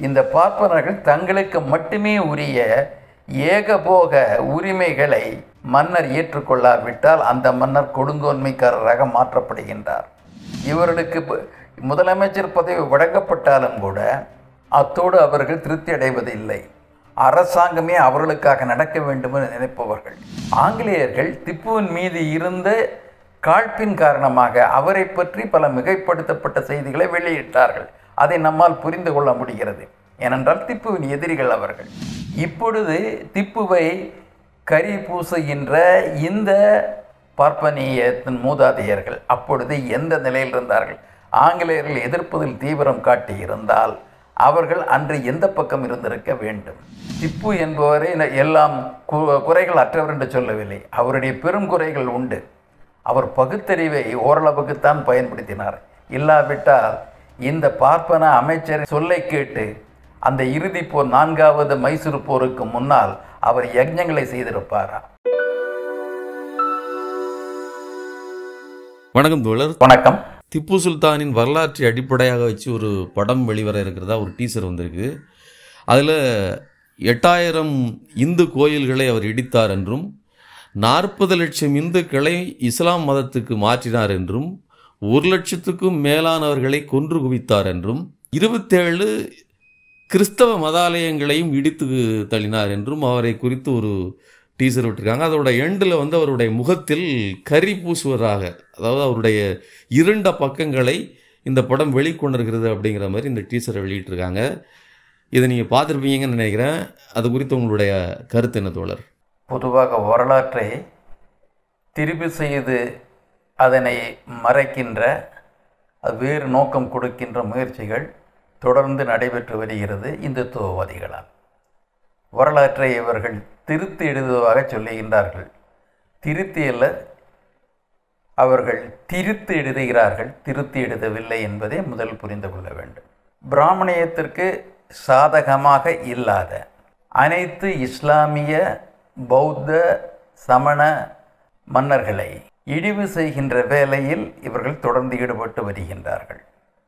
இந்த பார்ப்பனர்கள் தங்களுக்கு மட்டுமே உரிய ஏகபோக உரிமைகளை மன்னர் ஏற்றுக்கொள்ளாவிட்டால் அந்த மன்னர் கொடுங்கோன்மைக்காரராக மாற்றப்படுகின்றார் இவர்களுக்கு ப- முதலமைச்சர் பதவி வழங்கப்பட்டாலும் கூட அத்தோடு அவர்கள் திருப்தி அடைவதில்லை அரசாங்கமே அவர்களுக்காக நடக்க வேண்டும் என்று நினைப்பவர்கள் ஆங்கிலேயர்கள் திப்புவின் மீது இருந்த காழ்ப்பின் காரணமாக அவரை பற்றி பல மிகைப்படுத்தப்பட்ட செய்திகளை வெளியிட்டார்கள் அதை நம்மால் புரிந்து கொள்ள முடிகிறது ஏனென்றால் திப்புவின் எதிரிகள் அவர்கள் இப்பொழுது திப்புவை கரி பூசுகின்ற இந்த பார்ப்பனியத்தின் மூதாதையர்கள் அப்பொழுது எந்த நிலையில் இருந்தார்கள் ஆங்கிலேயர்கள் எதிர்ப்பதில் தீவிரம் காட்டியிருந்தால் அவர்கள் அன்று எந்த பக்கம் இருந்திருக்க வேண்டும் திப்பு என்பவரை ந- எல்லாம் கு- குறைகள் அற்றவர் என்று சொல்லவில்லை அவருடைய பெரும் குறைகள் உண்டு அவர் பகுத்தறிவை ஓரளவுக்குத்தான் பயன்படுத்தினார் இல்லாவிட்டால் இந்த பார்ப்பன அமைச்சர் சொல்லை கேட்டு அந்த இறுதி போர் நான்காவது மைசூர் போருக்கு முன்னால் அவர் யஜ்ஞங்களை செய்திருப்பாரா வணக்கம் தோழர் வணக்கம் திப்பு சுல்தானின் வரலாற்றை அடிப்படையாக வச்சு ஒரு படம் வெளிவர இருக்கிறதா ஒரு டீசர் வந்திருக்கு அதில் எட்டாயிரம் இந்து கோயில்களை அவர் இடித்தார் என்றும் நாற்பது லட்சம் இந்துக்களை இஸ்லாம் மதத்துக்கு மாற்றினார் என்றும் ஒரு லட்சத்துக்கும் மேலானவர்களை கொன்று குவித்தார் என்றும் இருபத்தேழு கிறிஸ்தவ மதாலயங்களையும் இடித்து தள்ளினார் என்றும் அவரை குறித்து ஒரு டீசர் விட்டுருக்காங்க அதோட எண்டில் வந்து அவருடைய முகத்தில் கரி பூசுவதாக அதாவது அவருடைய இருண்ட பக்கங்களை இந்த படம் வெளிக்கொண்டிருக்கிறது அப்படிங்கிற மாதிரி இந்த டீசரை வெளியிட்டிருக்காங்க இதை நீங்கள் பார்த்துருப்பீங்கன்னு நினைக்கிறேன் அது குறித்து உங்களுடைய கருத்து என்ன தோழர் பொதுவாக வரலாற்றை திருப்பி செய்து அதனை மறைக்கின்ற அது வேறு நோக்கம் கொடுக்கின்ற முயற்சிகள் தொடர்ந்து நடைபெற்று வருகிறது இந்துத்துவவாதிகளால் வரலாற்றை இவர்கள் திருத்தி எழுதுவதாக சொல்லுகின்றார்கள் திருத்தி அல்ல அவர்கள் திரித்து எழுதுகிறார்கள் திருத்தி எழுதவில்லை என்பதை முதல் புரிந்து கொள்ள வேண்டும் பிராமணியத்திற்கு சாதகமாக இல்லாத அனைத்து இஸ்லாமிய பௌத்த சமண மன்னர்களை இழிவு செய்கின்ற வேலையில் இவர்கள் தொடர்ந்து ஈடுபட்டு வருகின்றார்கள்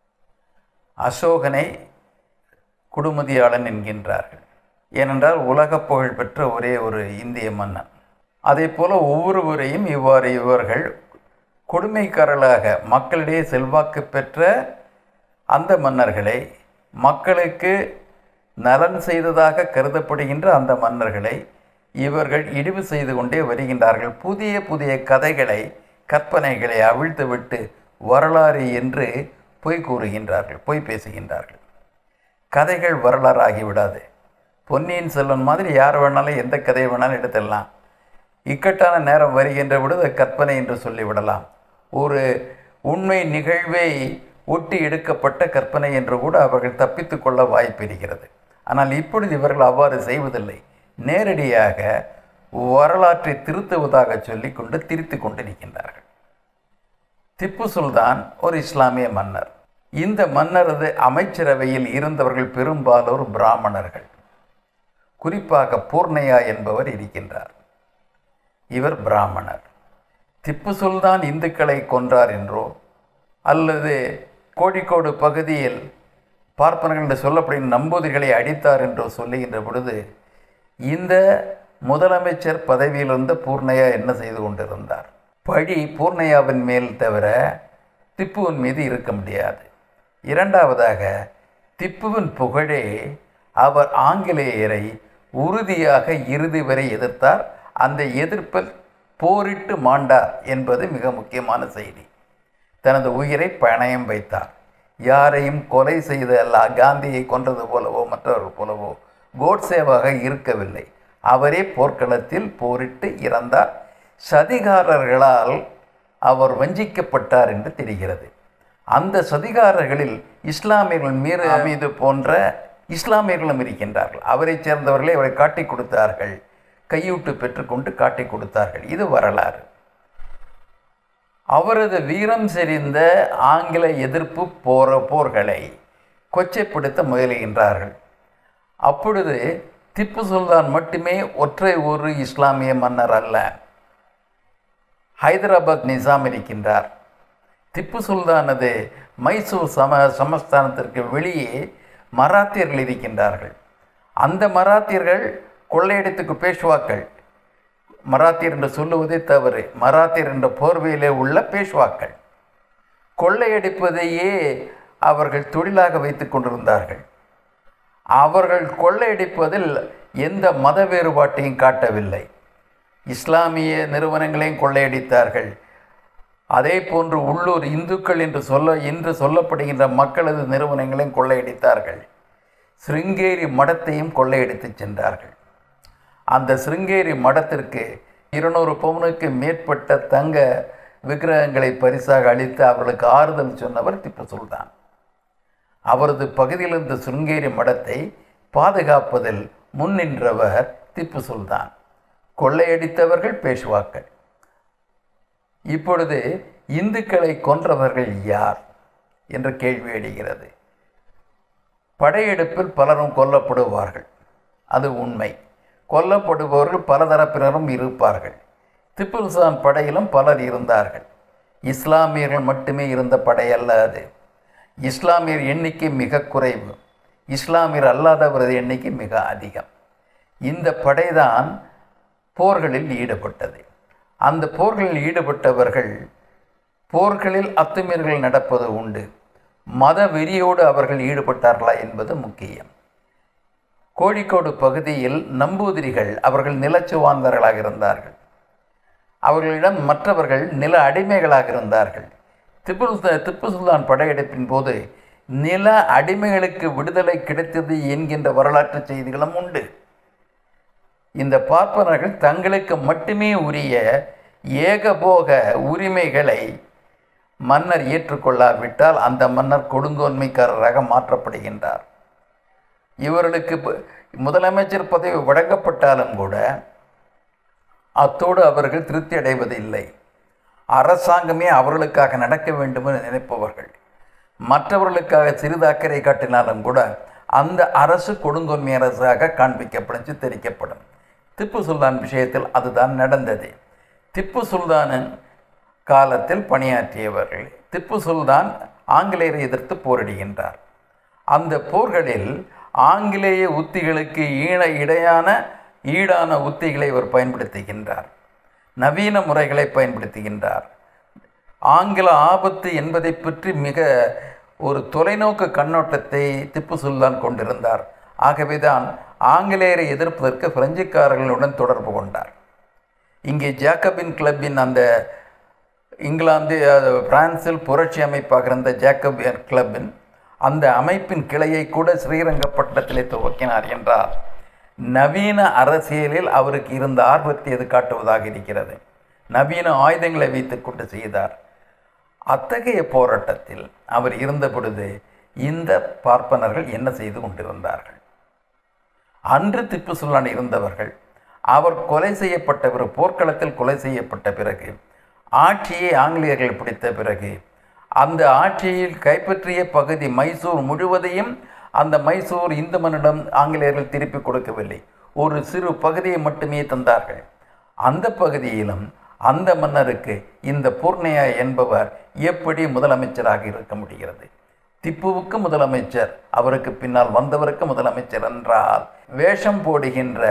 அசோகனை குடுமதியாளன் என்கின்றார்கள் ஏனென்றால் உலக புகழ் பெற்ற ஒரே ஒரு இந்திய மன்னன் அதே போல ஒவ்வொருவரையும் இவ்வாறு இவர்கள் கொடுமைக்காரர்களாக மக்களிடையே செல்வாக்கு பெற்ற அந்த மன்னர்களை மக்களுக்கு நலன் செய்ததாக கருதப்படுகின்ற அந்த மன்னர்களை இவர்கள் இழிவு செய்து கொண்டே வருகின்றார்கள் புதிய புதிய கதைகளை கற்பனைகளை அவிழ்த்துவிட்டு வரலாறு என்று பொய் கூறுகின்றார்கள் பொய் பேசுகின்றார்கள் கதைகள் வரலாறாகி விடாது பொன்னியின் செல்வன் மாதிரி யார் வேணாலும் எந்த கதையை வேணாலும் எடுத்துடலாம் இக்கட்டான நேரம் வருகின்ற பொழுது அது கற்பனை என்று சொல்லிவிடலாம் ஒரு உண்மை நிகழ்வை ஒட்டி எடுக்கப்பட்ட கற்பனை என்று கூட அவர்கள் தப்பித்து கொள்ள வாய்ப்பு இருக்கிறது ஆனால் இப்பொழுது இவர்கள் அவ்வாறு செய்வதில்லை நேரடியாக வரலாற்றை திருத்துவதாக சொல்லிக்கொண்டு திருத்தி கொண்டிருக்கின்றார்கள் திப்பு சுல்தான் ஒரு இஸ்லாமிய மன்னர் இந்த மன்னரது அமைச்சரவையில் இருந்தவர்கள் பெரும்பாலோர் பிராமணர்கள் குறிப்பாக பூர்ணையா என்பவர் இருக்கின்றார் இவர் பிராமணர் திப்பு சுல்தான் இந்துக்களை கொன்றார் என்றோ அல்லது கோழிக்கோடு பகுதியில் பார்ப்பனர்கள் என்று சொல்லப்படும் நம்பூதிரிகளை அடித்தார் என்றோ சொல்லுகின்ற பொழுது இந்த முதலமைச்சர் பதவியில் இருந்த பூர்ணையா என்ன செய்து கொண்டிருந்தார் பழி பூர்ணையாவின் மேல் தவிர திப்புவின் மீது இருக்க முடியாது இரண்டாவதாக திப்புவின் புகழே அவர் ஆங்கிலேயரை உறுதியாக இறுதி வரை எதிர்த்தார் அந்த எதிர்ப்பில் போரிட்டு மாண்டார் என்பது மிக முக்கியமான செய்தி தனது உயிரை பணயம் வைத்தார் யாரையும் கொலை செய்த அல்ல காந்தியை கொன்றது போலவோ மற்றவர்கள் போலவோ கோட்சேவாக இருக்கவில்லை அவரே போர்க்களத்தில் போரிட்டு இறந்தார் சதிகாரர்களால் அவர் வஞ்சிக்கப்பட்டார் என்று தெரிகிறது அந்த சதிகாரர்களில் இஸ்லாமியர்கள் மீது மீது போன்ற இஸ்லாமியர்களும் இருக்கின்றார்கள் அவரைச் சேர்ந்தவர்களே அவரை காட்டிக் கொடுத்தார்கள் கையூட்டு பெற்றுக்கொண்டு காட்டிக் கொடுத்தார்கள் இது வரலாறு அவரது வீரம் செறிந்த ஆங்கில எதிர்ப்பு போர போர்களை கொச்சைப்படுத்த முயலுகின்றார்கள் அப்பொழுது திப்பு சுல்தான் மட்டுமே ஒற்றை ஒரு இஸ்லாமிய மன்னர் அல்ல ஹைதராபாத் நிசாம் இருக்கின்றார் திப்பு சுல்தானது மைசூர் சம சமஸ்தானத்திற்கு வெளியே மராத்தியர்கள் இருக்கின்றார்கள் அந்த மராத்தியர்கள் கொள்ளையடித்துக்கு பேஷ்வாக்கள் மராத்தியர் என்று சொல்லுவதே தவறு மராத்தியர் என்ற போர்வையிலே உள்ள பேஷ்வாக்கள் கொள்ளையடிப்பதையே அவர்கள் தொழிலாக வைத்து கொண்டிருந்தார்கள் அவர்கள் கொள்ளையடிப்பதில் எந்த மத வேறுபாட்டையும் காட்டவில்லை இஸ்லாமிய நிறுவனங்களையும் கொள்ளையடித்தார்கள் அதே போன்று உள்ளூர் இந்துக்கள் என்று சொல்ல இன்று சொல்லப்படுகின்ற மக்களது நிறுவனங்களையும் கொள்ளையடித்தார்கள் சிருங்கேரி மடத்தையும் கொள்ளையடித்து சென்றார்கள் அந்த சிருங்கேரி மடத்திற்கு இருநூறு பவுனுக்கு மேற்பட்ட தங்க விக்கிரகங்களை பரிசாக அளித்து அவர்களுக்கு ஆறுதல் சொன்னவர் திப்பு சுல்தான் அவரது பகுதியில் இருந்த சிருங்கேரி மடத்தை பாதுகாப்பதில் முன்னின்றவர் திப்பு சுல்தான் கொள்ளையடித்தவர்கள் பேஷ்வாக்கள் இப்பொழுது இந்துக்களை கொன்றவர்கள் யார் என்ற கேள்வி எழுகிறது படையெடுப்பில் பலரும் கொல்லப்படுவார்கள் அது உண்மை கொல்லப்படுபவர்கள் பலதரப்பினரும் இருப்பார்கள் திப்பு சுல்தான் படையிலும் பலர் இருந்தார்கள் இஸ்லாமியர்கள் மட்டுமே இருந்த படை அல்ல அது இஸ்லாமியர் எண்ணிக்கை மிக குறைவு இஸ்லாமியர் அல்லாதவரது எண்ணிக்கை மிக அதிகம் இந்த படைதான் போர்களில் ஈடுபட்டது அந்த போர்களில் ஈடுபட்டவர்கள் போர்களில் அத்துமீறல்கள் நடப்பது உண்டு மத வெறியோடு அவர்கள் ஈடுபட்டார்களா என்பது முக்கியம் கோழிக்கோடு பகுதியில் நம்பூதிரிகள் அவர்கள் நிலச்சுவார்ந்தவர்களாக இருந்தார்கள் அவர்களிடம் மற்றவர்கள் நில அடிமைகளாக இருந்தார்கள் திப்பு சுல்தான் திப்பு சுல்தான் படையெடுப்பின் போது நில அடிமைகளுக்கு விடுதலை கிடைத்தது என்கின்ற வரலாற்று செய்திகளும் உண்டு இந்த பார்ப்பனர்கள் தங்களுக்கு மட்டுமே உரிய ஏகபோக உரிமைகளை மன்னர் ஏற்றுக்கொள்ளாவிட்டால் அந்த மன்னர் கொடுங்கோன்மைக்காரராக மாற்றப்படுகின்றார் இவர்களுக்கு ப- முதலமைச்சர் பதவி வழங்கப்பட்டாலும் கூட அத்தோடு அவர்கள் திருப்தி அடைவதில்லை அரசாங்கமே அவர்களுக்காக நடக்க வேண்டும் என நினைப்பவர்கள் மற்றவர்களுக்காக சிறிது அக்கறை காட்டினாலும் கூட அந்த அரசு கொடுங்கொன்மை அரசாக காண்பிக்கப்படும் சித்தரிக்கப்படும் திப்பு சுல்தான் விஷயத்தில் அதுதான் நடந்தது திப்பு சுல்தானின் காலத்தில் பணியாற்றியவர்கள் திப்பு சுல்தான் ஆங்கிலேயரை எதிர்த்து போரிடுகின்றார் அந்த போர்களில் ஆங்கிலேய உத்திகளுக்கு ஈன இடையான ஈடான உத்திகளை அவர் பயன்படுத்துகின்றார் நவீன முறைகளை பயன்படுத்துகின்றார் ஆங்கில ஆபத்து என்பதை பற்றி மிக ஒரு தொலைநோக்கு கண்ணோட்டத்தை திப்பு சுல்தான் கொண்டிருந்தார் ஆகவேதான் ஆங்கிலேயரை எதிர்ப்பதற்கு பிரெஞ்சுக்காரர்களுடன் தொடர்பு கொண்டார் இங்கே ஜாக்கபின் கிளப்பின் அந்த இங்கிலாந்து அது பிரான்சில் புரட்சி அமைப்பாக இருந்த ஜாக்கபியன் கிளப்பின் அந்த அமைப்பின் கிளையை கூட ஸ்ரீரங்கப்பட்டணத்திலே துவக்கினார் என்றார் நவீன அரசியலில் அவருக்கு இருந்த ஆர்வத்தை அது காட்டுவதாக இருக்கிறது நவீன ஆயுதங்களை வைத்துக்கொண்டு செய்தார் அத்தகைய போராட்டத்தில் அவர் இருந்த பொழுது இந்த பார்ப்பனர்கள் என்ன செய்து கொண்டிருந்தார்கள் அன்று திப்பு சுல்தான் இருந்தவர்கள் அவர் கொலை செய்யப்பட்ட பிறகு போர்க்களத்தில் கொலை செய்யப்பட்ட பிறகு ஆட்சியை ஆங்கிலேயர்கள் பிடித்த பிறகு அந்த ஆட்சியில் கைப்பற்றிய பகுதி மைசூர் முழுவதையும் அந்த மைசூர் இந்து மன்னிடம் ஆங்கிலேயர்கள் திருப்பி கொடுக்கவில்லை ஒரு சிறு பகுதியை மட்டுமே தந்தார்கள் அந்த பகுதியிலும் அந்த மன்னருக்கு இந்த பூர்ணையா என்பவர் எப்படி முதலமைச்சராக இருக்க முடிகிறது திப்புவுக்கு முதலமைச்சர் அவருக்கு பின்னால் வந்தவருக்கு முதலமைச்சர் என்றால் வேஷம் போடுகின்ற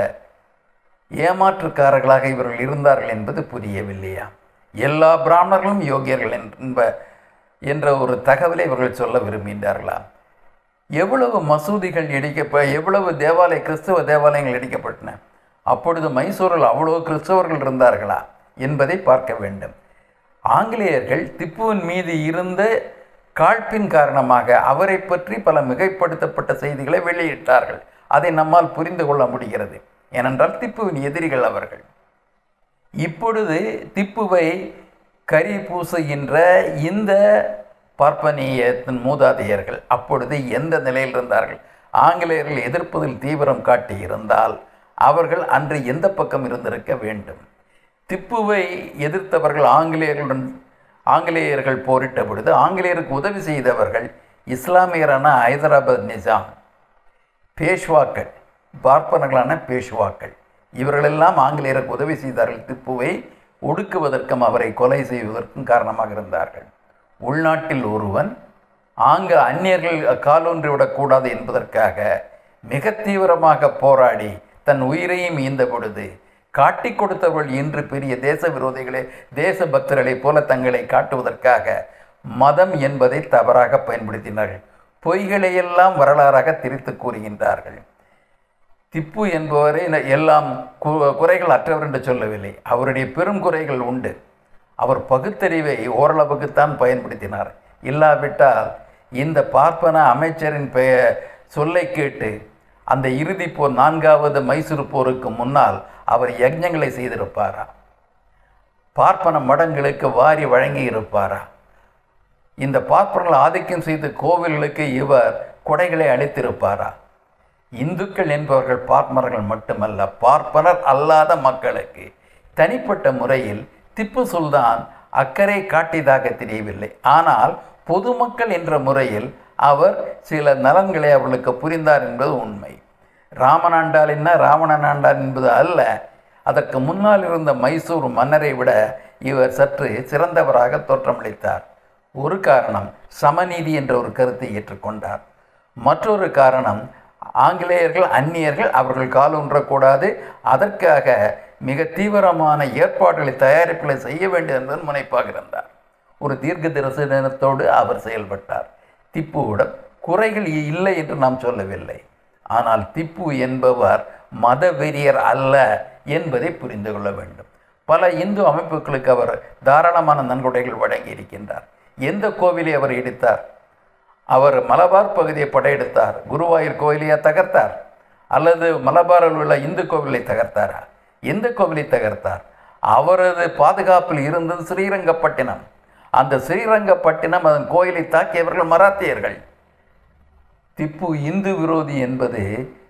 ஏமாற்றுக்காரர்களாக இவர்கள் இருந்தார்கள் என்பது புரியவில்லையா எல்லா பிராமணர்களும் யோகியர்கள் என்ப என்ற ஒரு தகவலை இவர்கள் சொல்ல விரும்புகின்றார்களா எவ்வளவு மசூதிகள் இடிக்கப்ப எவ்வளவு தேவாலய கிறிஸ்தவ தேவாலயங்கள் இடிக்கப்பட்டன அப்பொழுது மைசூரில் அவ்வளவு கிறிஸ்தவர்கள் இருந்தார்களா என்பதை பார்க்க வேண்டும் ஆங்கிலேயர்கள் திப்புவின் மீது இருந்த காழ்ப்பின் காரணமாக அவரை பற்றி பல மிகைப்படுத்தப்பட்ட செய்திகளை வெளியிட்டார்கள் அதை நம்மால் புரிந்து கொள்ள முடிகிறது ஏனென்றால் திப்புவின் எதிரிகள் அவர்கள் இப்பொழுது திப்புவை கரி பூசுகின்ற இந்த பார்ப்பனியத்தின் மூதாதையர்கள் அப்பொழுது எந்த நிலையில் இருந்தார்கள் ஆங்கிலேயர்கள் எதிர்ப்பதில் தீவிரம் காட்டியிருந்தால் அவர்கள் அன்று எந்த பக்கம் இருந்திருக்க வேண்டும் திப்புவை எதிர்த்தவர்கள் ஆங்கிலேயர்களுடன் ஆங்கிலேயர்கள் போரிட்ட பொழுது ஆங்கிலேயருக்கு உதவி செய்தவர்கள் இஸ்லாமியரான ஹைதராபாத் நிஜாம் பேஷ்வாக்கள் பார்ப்பனர்களான பேஷ்வாக்கள் இவர்களெல்லாம் ஆங்கிலேயருக்கு உதவி செய்தார்கள் திப்புவை ஒடுக்குவதற்கும் அவரை கொலை செய்வதற்கும் காரணமாக இருந்தார்கள் உள்நாட்டில் ஒருவன் ஆங்க அந்நியர்கள் காலூன்றி விடக்கூடாது என்பதற்காக மிக தீவிரமாக போராடி தன் உயிரையும் ஈந்த பொழுது காட்டிக் கொடுத்தவர்கள் இன்று பெரிய தேச விரோதிகளே தேச பக்தர்களைப் போல தங்களை காட்டுவதற்காக மதம் என்பதை தவறாக பயன்படுத்தினார்கள் பொய்களையெல்லாம் வரலாறாக திரித்து கூறுகின்றார்கள் திப்பு என்பவரை ந- எல்லாம் கு- குறைகள் அற்றவர் என்று சொல்லவில்லை அவருடைய பெரும் குறைகள் உண்டு அவர் பகுத்தறிவை ஓரளவுக்குத்தான் பயன்படுத்தினார் இல்லாவிட்டால் இந்த பார்ப்பன அமைச்சரின் பெய சொல்லை கேட்டு அந்த இறுதி போர் நான்காவது மைசூர் போருக்கு முன்னால் அவர் யஜ்ஞங்களை செய்திருப்பாரா பார்ப்பன மடங்களுக்கு வாரி வழங்கி இருப்பாரா இந்த பார்ப்பனர்கள் ஆதிக்கம் செய்த கோவில்களுக்கு இவர் கொடைகளை அளித்திருப்பாரா இந்துக்கள் என்பவர்கள் பார்ப்பனர்கள் மட்டுமல்ல பார்ப்பனர் அல்லாத மக்களுக்கு தனிப்பட்ட முறையில் திப்பு சுல்தான் அக்கறை காட்டியதாக தெரியவில்லை ஆனால் பொதுமக்கள் என்ற முறையில் அவர் சில நலன்களை அவர்களுக்கு புரிந்தார் என்பது உண்மை ராமனாண்டால் என்ன ராவணனாண்டால் என்பது அல்ல அதற்கு முன்னால் இருந்த மைசூர் மன்னரை விட இவர் சற்று சிறந்தவராக தோற்றமளித்தார் ஒரு காரணம் சமநீதி என்ற ஒரு கருத்தை ஏற்றுக்கொண்டார் மற்றொரு காரணம் ஆங்கிலேயர்கள் அந்நியர்கள் அவர்கள் காலூன்றக்கூடாது அதற்காக மிக தீவிரமான ஏற்பாடுகளை தயாரிப்புகளை செய்ய வேண்டும் என்பதன் முனைப்பாக இருந்தார் ஒரு தீர்க்க தரிசனத்தோடு அவர் செயல்பட்டார் திப்புவிடம் குறைகள் இல்லை என்று நாம் சொல்லவில்லை ஆனால் திப்பு என்பவர் மத வெறியர் அல்ல என்பதை புரிந்து கொள்ள வேண்டும் பல இந்து அமைப்புகளுக்கு அவர் தாராளமான நன்கொடைகள் வழங்கி இருக்கின்றார் எந்த கோவிலை அவர் இடித்தார் அவர் மலபார் பகுதியை படையெடுத்தார் குருவாயூர் கோயிலையா தகர்த்தார் அல்லது மலபாரில் உள்ள இந்து கோவிலை தகர்த்தாரா எந்த கோவிலை தகர்த்தார் அவரது பாதுகாப்பில் இருந்தது ஸ்ரீரங்கப்பட்டினம் அந்த ஸ்ரீரங்கப்பட்டினம் அதன் கோயிலை தாக்கியவர்கள் மராத்தியர்கள் திப்பு இந்து விரோதி என்பது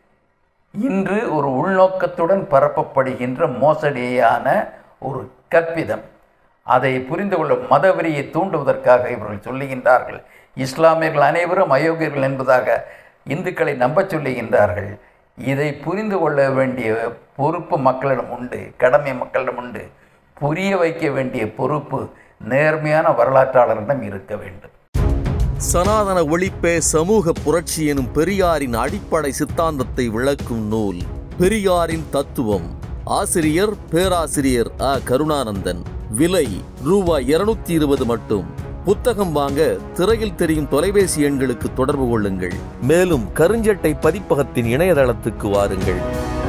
இன்று ஒரு உள்நோக்கத்துடன் பரப்பப்படுகின்ற மோசடியான ஒரு கற்பிதம் அதை புரிந்து கொள்ள மதவெறியை தூண்டுவதற்காக இவர்கள் சொல்லுகின்றார்கள் இஸ்லாமியர்கள் அனைவரும் அயோக்கியர்கள் என்பதாக இந்துக்களை நம்பச் சொல்லுகின்றார்கள் இதை புரிந்து கொள்ள வேண்டிய பொறுப்பு மக்களிடம் உண்டு கடமை மக்களிடம் உண்டு புரிய வைக்க வேண்டிய பொறுப்பு நேர்மையான வரலாற்றாளரிடம் இருக்க வேண்டும் சனாதன ஒழிப்பே சமூக புரட்சி எனும் பெரியாரின் அடிப்படை சித்தாந்தத்தை விளக்கும் நூல் பெரியாரின் தத்துவம் ஆசிரியர் பேராசிரியர் அ கருணானந்தன் விலை ரூபாய் இருநூத்தி இருபது மட்டும் புத்தகம் வாங்க திரையில் தெரியும் தொலைபேசி எண்களுக்கு தொடர்பு கொள்ளுங்கள் மேலும் கருஞ்சட்டை பதிப்பகத்தின் இணையதளத்துக்கு வாருங்கள்